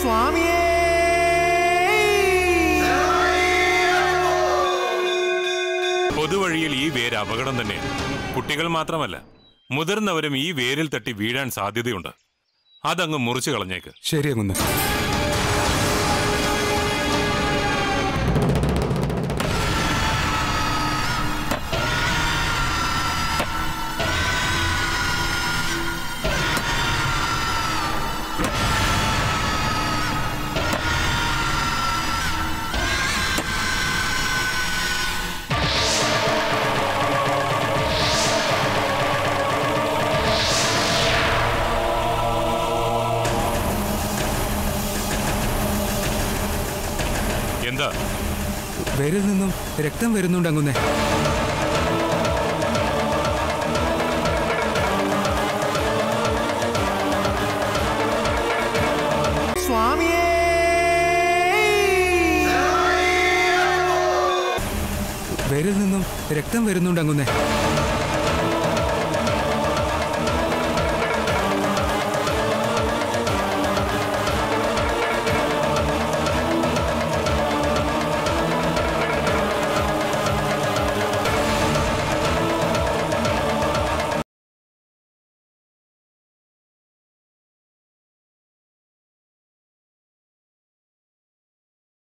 സ്വാമിയേ പൊതുവഴിയിൽ ഈ വേര് അപകടം തന്നെയാണ് കുട്ടികൾ മാത്രമല്ല മുതിർന്നവരും ഈ വേരിൽ തട്ടി വീഴാൻ സാധ്യതയുണ്ട് അതങ്ങ് മുറിച്ചു കളഞ്ഞേക്ക് ശരി അങ്ങുന്നേ എന്താ വേരിൽ നിന്നും രക്തം വരുന്നുണ്ട് അങ്ങുന്നേ സ്വാമിയേ വേരിൽ നിന്നും രക്തം വരുന്നുണ്ട് അങ്ങുന്നേ